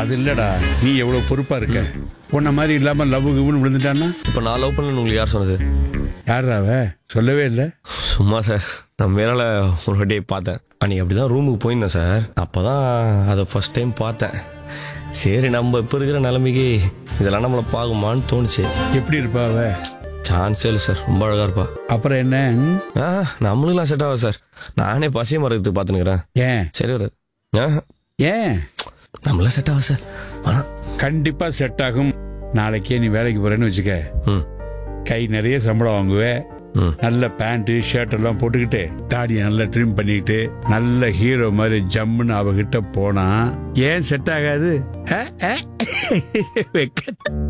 அது இல்லடா நீ எவ்வளவு பொறுப்பா இருக்க உன்ன மாதிரி இல்லாம லவ் கிவ்னு விழுந்துட்டான்னா இப்போ நான் லவ் பண்ணலன்னு உங்களுக்கு யார் சொன்னது யாரா அவ சொல்லவே இல்லை சும்மா சார் நான் மேலால ஒரு வாட்டி பார்த்தேன் அன்னைக்கு அப்படி தான் ரூமுக்கு போயிருந்தேன் சார் அப்போ தான் அதை ஃபர்ஸ்ட் டைம் பார்த்தேன் சரி நம்ம இப்போ இருக்கிற நிலைமைக்கு இதெல்லாம் நம்மளை பார்க்குமான்னு தோணுச்சு எப்படி இருப்பா அவ சான்ஸே இல்லை சார் ரொம்ப அழகாக இருப்பா அப்புறம் என்ன ம்? ஆ நம்மளுக்குலாம் செட் ஆகும் சார் நானே பசிய மரத்துக்கு பார்த்துனுக்குறேன் ஏன் சரி வராது ஆ ஏன் நம்மளாம் செட் ஆகும் சார் ஆனால் கண்டிப்பா செட் ஆகும் நாளைக்கே நீ வேலைக்கு போறேன்னு வச்சுக்க ம் கை நிறைய சம்பளம் வாங்குவேன் ம் நல்ல பேண்ட் ஷர்ட் எல்லாம் போட்டுக்கிட்டு தாடியை நல்லா ட்ரிம் பண்ணிக்கிட்டு நல்ல ஹீரோ மாதிரி ஜம்முன்னு அவகிட்ட போனா ஏன் செட் ஆகாது அஹ், அஹ். வெக்க-